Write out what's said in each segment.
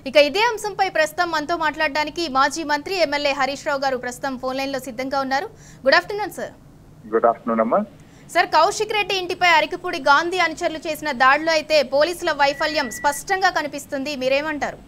ఇక ఇదే అంశంపై ప్రస్తుతం మనతో మాట్లాడడానికి మాజీ మంత్రి ఎమ్మెల్యే హరీష్ రావు గారు ప్రస్తుతం ఫోన్ లైన్ లో సిద్ధంగా ఉన్నారు good afternoon sir good afternoon అమ్మా సార్ కౌశిక్ రెడ్డి ఇంటిపై అరికపూడి గాంధీ అనుచరులు చేసిన దాడిలో అయితే పోలీసుల వైఫల్యం స్పష్టంగా కనిపిస్తుంది మీరేమంటారు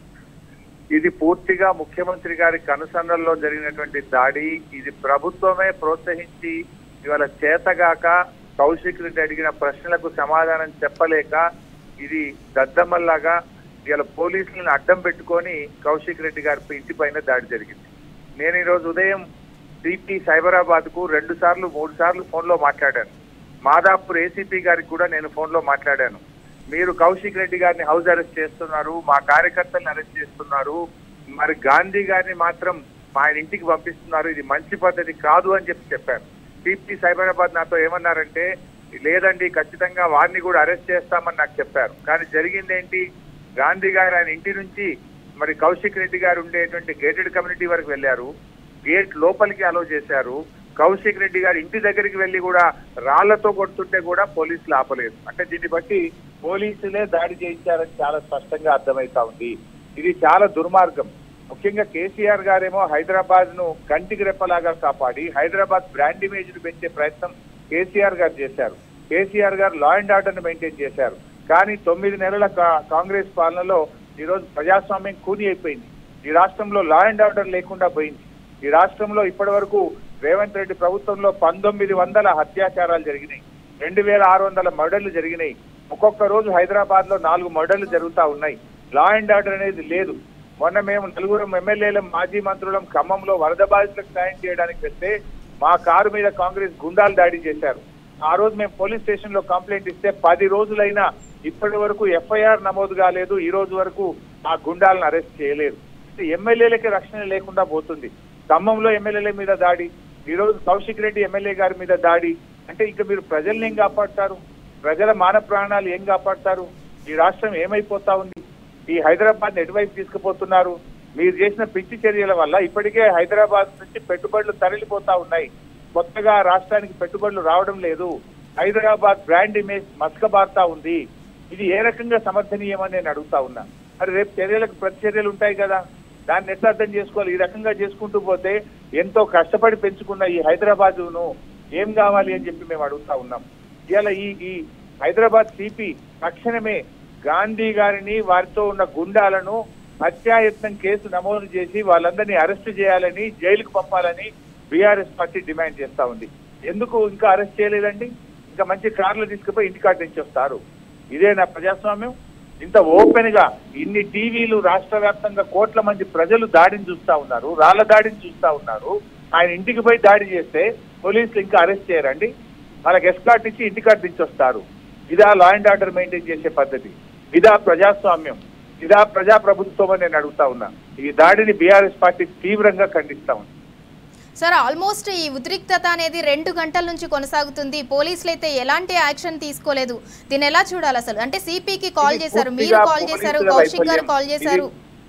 ఇది పూర్తిగా ముఖ్యమంత్రి గారి కనుసన్నల్లో జరిగినటువంటి దాడి ఇది ప్రభుత్వమే ప్రోత్సహించి ఇవాళ చేతగాక కౌశిక్ రెడ్డి అడిగిన ప్రశ్నలకు సమాధానం చెప్పలేక ఇది దద్దమ్మల్లాగా ఇవాళ పోలీసులను అడ్డం పెట్టుకొని కౌశిక్ రెడ్డి గారి ఇంటి పైన దాడి జరిగింది నేను ఈరోజు ఉదయం సిపి సైబరాబాద్ కు రెండు సార్లు మూడు సార్లు ఫోన్ లో మాట్లాడాను మాదాపూర్ ఏసీపీ గారికి కూడా నేను ఫోన్ లో మాట్లాడాను మీరు కౌశిక్ రెడ్డి గారిని హౌస్ అరెస్ట్ చేస్తున్నారు మా కార్యకర్తలను అరెస్ట్ చేస్తున్నారు మరి గాంధీ గారిని మాత్రం మా ఆయన ఇంటికి పంపిస్తున్నారు ఇది మంచి పద్ధతి కాదు అని చెప్పి చెప్పారు సిపి సైబరాబాద్ నాతో ఏమన్నారంటే లేదండి ఖచ్చితంగా వారిని కూడా అరెస్ట్ చేస్తామని నాకు చెప్పారు కానీ జరిగింది ఏంటి గాంధీ గారు ఆయన ఇంటి నుంచి మరి కౌశిక్ రెడ్డి గారు ఉండేటువంటి గేటెడ్ కమ్యూనిటీ వరకు వెళ్ళారు గేట్ లోపలికి అలో చేశారు కౌశిక్ రెడ్డి గారి ఇంటి దగ్గరికి వెళ్ళి కూడా రాళ్లతో కొడుతుంటే కూడా పోలీసులు ఆపలేదు అంటే దీన్ని బట్టి పోలీసులే దాడి చేయించారని చాలా స్పష్టంగా అర్థమవుతా ఉంది ఇది చాలా దుర్మార్గం ముఖ్యంగా కేసీఆర్ గారేమో హైదరాబాద్ ను కంటికి రెప్పలాగా కాపాడి హైదరాబాద్ బ్రాండ్ ఇమేజ్ ను పెంచే ప్రయత్నం కేసీఆర్ గారు చేశారు కేసీఆర్ గారు లా అండ్ ఆర్డర్ ను మెయింటైన్ చేశారు కానీ తొమ్మిది నెలల కా- కాంగ్రెస్ పాలనలో ఈ రోజు ప్రజాస్వామ్యం కూని అయిపోయింది ఈ రాష్ట్రంలో లా అండ్ ఆర్డర్ లేకుండా పోయింది ఈ రాష్ట్రంలో ఇప్పటి వరకు రేవంత్ రెడ్డి ప్రభుత్వంలో పంతొమ్మిది వందల అత్యాచారాలు జరిగినాయి రెండు వేల ఆరు వందల మర్డర్లు జరిగినాయి ఒక్కొక్క రోజు హైదరాబాద్ లో నాలుగు మర్డర్లు జరుగుతా ఉన్నాయి లా అండ్ ఆర్డర్ అనేది లేదు మొన్న మేము నలుగురం ఎమ్మెల్యేలం మాజీ మంత్రులం ఖమ్మంలో వరద బాధితులకు సాయం చేయడానికి వెళ్తే మా కారు మీద కాంగ్రెస్ గుండాలు దాడి చేశారు ఆ రోజు మేము పోలీస్ స్టేషన్ లో కంప్లైంట్ ఇస్తే పది రోజులైనా ఇప్పటి వరకు ఎఫ్ఐఆర్ నమోదు కాలేదు ఈ రోజు వరకు ఆ గుండాలను అరెస్ట్ చేయలేదు ఎమ్మెల్యేలకి రక్షణ లేకుండా పోతుంది ఖమ్మంలో ఎమ్మెల్యేల మీద దాడి ఈ రోజు కౌశిక్ రెడ్డి ఎమ్మెల్యే గారి మీద దాడి అంటే ఇక మీరు ప్రజల్ని ఏం కాపాడతారు ప్రజల మాన ప్రాణాలు ఏం కాపాడతారు ఈ రాష్ట్రం ఏమైపోతా ఉంది ఈ హైదరాబాద్ ఎటువైపు తీసుకుపోతున్నారు మీరు చేసిన పిచ్చి చర్యల వల్ల ఇప్పటికే హైదరాబాద్ నుంచి పెట్టుబడులు తరలిపోతా ఉన్నాయి కొత్తగా రాష్ట్రానికి పెట్టుబడులు రావడం లేదు హైదరాబాద్ బ్రాండ్ ఇమేజ్ మస్కబారుతా ఉంది ఇది ఏ రకంగా సమర్థనీయమని నేను అడుగుతా ఉన్నా మరి రేపు చర్యలకు ప్రతి చర్యలు ఉంటాయి కదా దాన్ని ఎట్లా అర్థం చేసుకోవాలి ఈ రకంగా చేసుకుంటూ పోతే ఎంతో కష్టపడి పెంచుకున్న ఈ హైదరాబాదును ఏం కావాలి అని చెప్పి మేము అడుగుతా ఉన్నాం ఇవాళ ఈ ఈ హైదరాబాద్ సిపి తక్షణమే గాంధీ గారిని వారితో ఉన్న గుండాలను హత్యాయత్నం కేసు నమోదు చేసి వాళ్ళందరినీ అరెస్ట్ చేయాలని జైలుకు పంపాలని బీఆర్ఎస్ పార్టీ డిమాండ్ చేస్తా ఉంది ఎందుకు ఇంకా అరెస్ట్ చేయలేదండి ఇంకా మంచి కార్లు తీసుకుపోయి ఇంటికాడ నుంచి వస్తారు ఇదే నా ప్రజాస్వామ్యం ఇంత ఓపెన్ గా ఇన్ని టీవీలు రాష్ట్ర వ్యాప్తంగా కోట్ల మంది ప్రజలు దాడిని చూస్తా ఉన్నారు రాళ్ల దాడిని చూస్తా ఉన్నారు ఆయన ఇంటికి పోయి దాడి చేస్తే పోలీసులు ఇంకా అరెస్ట్ చేయరండి వాళ్ళకి ఎస్కాట్ ఇచ్చి ఇంటికాడ నుంచి వస్తారు ఇదా లా అండ్ ఆర్డర్ మెయింటైన్ చేసే పద్ధతి ఇదా ప్రజాస్వామ్యం ఇదా ప్రజా ప్రభుత్వం అని నేను అడుగుతా ఉన్నా ఈ దాడిని బీఆర్ఎస్ పార్టీ తీవ్రంగా ఖండిస్తా ఉంది సార్ ఆల్మోస్ట్ ఈ ఉద్రిక్తత అనేది రెండు గంటల నుంచి కొనసాగుతుంది పోలీసులు అయితే ఎలాంటి యాక్షన్ తీసుకోలేదు దీన్ని ఎలా చూడాలి అసలు అంటే సిపికి కాల్ ఇది చేశారు మీరు పూర్తిగా కాల్ చేశారు పోలీసుల కౌశిక్ గారు వైఫల్యం. కాల్ చేశారు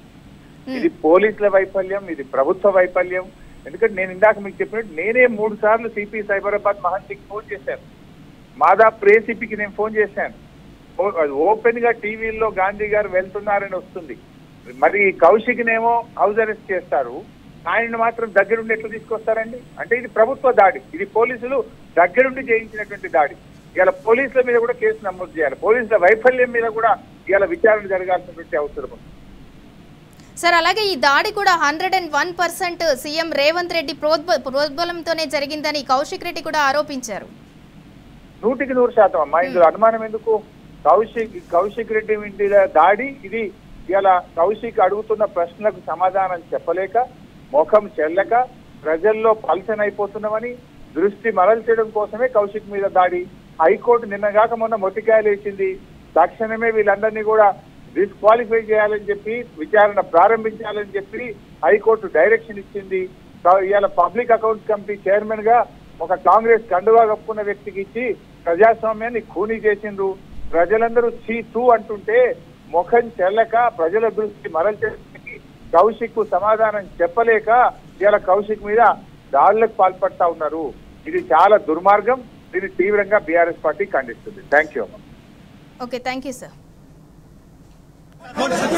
ఇది పోలీసుల వైఫల్యం ఇది ప్రభుత్వ వైఫల్యం ఎందుకంటే నేను ఇందాక మీకు చెప్పినట్టు నేనే మూడు సార్లు సిపి సైబరాబాద్ మహంతికి ఫోన్ చేశాను మాదాపూర్ ఏసీపీకి నేను ఫోన్ చేశాను ఓ- అది ఓపెన్ గా టీవీల్లో గాంధీ గారు వెళ్తున్నారని వస్తుంది మరి కౌశిక్నేమో హౌస్ అరెస్ట్ చేస్తారు ఆయనను మాత్రం దగ్గరుండి ఎట్లా తీసుకొస్తారండి అంటే ఇది ప్రభుత్వ దాడి ఇది పోలీసులు దగ్గరుండి చేయించినటువంటి దాడి ఇవాళ పోలీసుల మీద కూడా కేసు నమోదు చేయాలి పోలీసుల వైఫల్యం మీద కూడా ఇవాళ విచారణ జరగాల్సినటువంటి అవసరం ఉంది సార్ అలాగే ఈ దాడి కూడా hundred and one percent CM Revanth Reddy ప్రోద్బ ప్రోద్బలంతోనే జరిగిందని కౌశిక్ రెడ్డి కూడా ఆరోపించారు నూటికి నూరు శాతం అమ్మా ఇందులో అనుమానం ఎందుకు కౌశిక్ కౌశిక్ రెడ్డి ఇంటి దాడి ఇది ఇలా కౌశిక్ అడుగుతున్న ప్రశ్నలకు సమాధానం చెప్పలేక ముఖం చెల్లక ప్రజల్లో పల్సన్ అయిపోతున్నామని దృష్టి మరల్చడం కోసమే కౌశిక్ మీద దాడి హైకోర్టు నిన్నగాక మొన్న మొట్టికాయలు వేసింది తక్షణమే వీళ్ళందరినీ కూడా డిస్క్వాలిఫై చేయాలని చెప్పి విచారణ ప్రారంభించాలని చెప్పి హైకోర్టు డైరెక్షన్ ఇచ్చింది కా- ఇవాళ పబ్లిక్ అకౌంట్స్ కమిటీ చైర్మన్ గా ఒక కాంగ్రెస్ కండువా కప్పుకున్న వ్యక్తికి ఇచ్చి ప్రజాస్వామ్యాన్ని ఖూనీ చేసిండ్రు ప్రజలందరూ చీ తూ అంటుంటే ముఖం చెల్లక ప్రజల దృష్టి మరల్చడానికి కౌశిక్ కు సమాధానం చెప్పలేక ఇలా కౌశిక్ మీద దాడులకు పాల్పడతా ఉన్నారు ఇది చాలా దుర్మార్గం దీన్ని తీవ్రంగా బీఆర్ఎస్ పార్టీ ఖండిస్తుంది thank you okay thank you sir Con